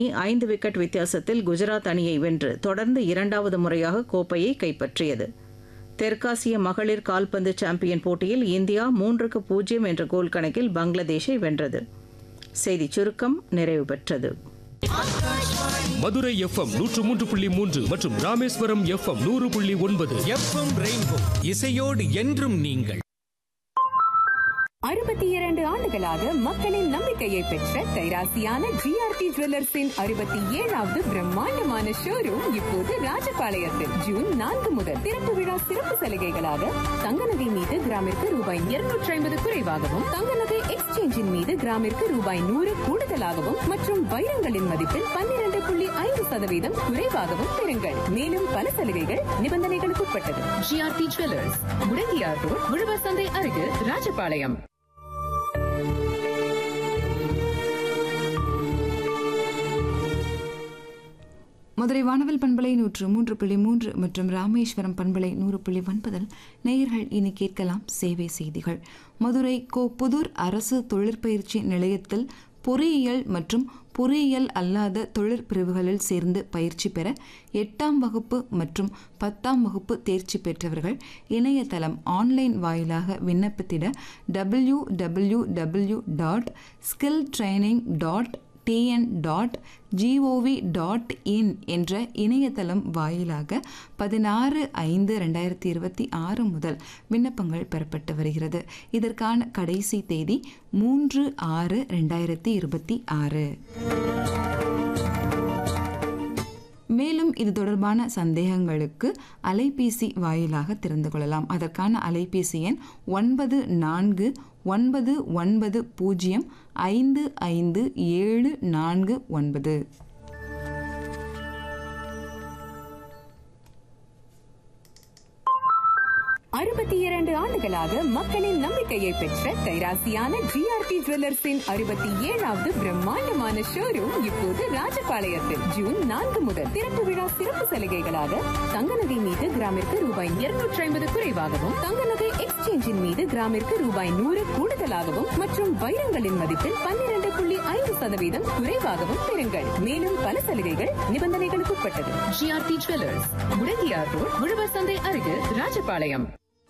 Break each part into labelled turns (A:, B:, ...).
A: ஐந்து விக்கெட் வித்தியாசத்தில் குஜராத் அணியை வென்று தொடர்ந்து இரண்டாவது முறையாக கோப்பையை கைப்பற்றியது தெற்காசிய மகளிர் கால்பந்து சாம்பியன் போட்டியில் இந்தியா மூன்றுக்கு பூஜ்ஜியம் என்ற கோல் கணக்கில் பங்களாதேஷை வென்றது செய்திச் சுருக்கம் நிறைவு பெற்றது
B: மதுரை எஃப்எம் நூற்று மூன்று புள்ளி மூன்று மற்றும் ராமேஸ்வரம் எஃப்எம் நூறு புள்ளி ஒன்பது
C: எஃப்எம் ரெயின்போ இசையோடு என்றும் நீங்கள்
D: அறுபத்தி இரண்டு ஆண்டுகளாக மக்களின் நம்பிக்கையை பெற்ற கைராசியான ஜிஆர்டி ஜுவல்லர்ஸின் அறுபத்தி ஏழாவது பிரம்மாண்டமான ஷோரூம் இப்போது ராஜபாளையத்தில் ஜூன் நான்கு முதல் திறப்பு விழா சிறப்பு சலுகைகளாக தங்க நகை மீது கிராமிற்கு ரூபாய் இருநூற்றி ஐம்பது குறைவாகவும் தங்க நகை எக்ஸ்சேஞ்சின் மீது கிராமிற்கு ரூபாய் நூறு கூடுதலாகவும் மற்றும் வைரங்களின் மதிப்பில் பன்னிரண்டு புள்ளி ஐந்து சதவீதம் குறைவாகவும் பெறுங்கள் மேலும் பல சலுகைகள் நிபந்தனைகளுக்கு உட்பட்டது ஜிஆர்டி ஜுவல்லர்ஸ் முடங்கியார் ரோட் உழவர் சந்தை அருகில் ராஜபாளையம்
E: மதுரை வானவில் பண்பலை நூற்று மூன்று புள்ளி மூன்று மற்றும் ராமேஸ்வரம் பண்பலை நூறு புள்ளி ஒன்பதில் நேயர்கள் இனி கேட்கலாம் சேவை செய்திகள் மதுரை கோ புதூர் அரசு தொழிற்பயிற்சி நிலையத்தில் பொறியியல் மற்றும் பொறியியல் அல்லாத தொழிற்பிரிவுகளில் சேர்ந்து பயிற்சி பெற எட்டாம் வகுப்பு மற்றும் பத்தாம் வகுப்பு தேர்ச்சி பெற்றவர்கள் இணையதளம் ஆன்லைன் வாயிலாக விண்ணப்பித்திட W W W dot skill training dot TN dot GOV dot in என்ற இணையதளம் வாயிலாக பதினாறு ஐந்து ரெண்டாயிரத்தி இருபத்தி ஆறு முதல் விண்ணப்பங்கள் பெறப்பட்டு வருகிறது இதற்கான கடைசி தேதி மூன்று ஆறு ரெண்டாயிரத்தி இருபத்தி ஆறு மேலும் இது தொடர்பான சந்தேகங்களுக்கு அலைபேசி வாயிலாக தெரிந்து கொள்ளலாம் அதற்கான அலைபேசி எண் ஒன்பது நான்கு ஒன்பது ஒன்பது பூஜ்ஜியம் ஐந்து ஐந்து ஏழு நான்கு ஒன்பது
D: அறுபத்தி இரண்டு ஆண்டுகளாக மக்களின் நம்பிக்கையை பெற்ற கைராசியான ஜிஆர்டி ஜுவல்லர்ஸின் அறுபத்தி ஏழாவது பிரம்மாண்டமான ஷோரூம் இப்போது ராஜபாளையத்தில் ஜூன் நான்கு முதல் திறப்பு விழா சிறப்பு சலுகைகளாக தங்க நகை மீது கிராமிற்கு ரூபாய் இருநூற்றி ஐம்பது குறைவாகவும் தங்க நகை எக்ஸ்சேஞ்சின் மீது கிராமிற்கு ரூபாய் நூறு கூடுதலாகவும் மற்றும் வைரங்களின் மதிப்பில் பன்னிரண்டு புள்ளி ஐந்து சதவீதம் குறைவாகவும் பெறுங்கள் மேலும் பல சலுகைகள் நிபந்தனைகளுக்கு உட்பட்டது ஜிஆர்டி ஜுவல்லர்ஸ் முடங்கியார் ரோட் உழவர் சந்தை அருகில் ராஜபாளையம்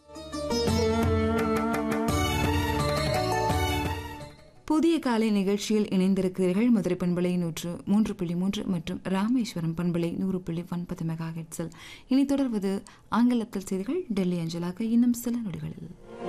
E: புதிய காலை நிகழ்ச்சியில் இணைந்திருக்கிறீர்கள் மதுரை பண்பலை நூற்று மூன்று புள்ளி மூன்று மற்றும் ராமேஸ்வரம் பண்பலை நூறு புள்ளி ஒன்பது மெகா ஹெட்ஸில் இனி தொடர்வது ஆங்கிலத்தில் செய்திகள் டெல்லி அஞ்சலாக இன்னும் சில நொடிகளில்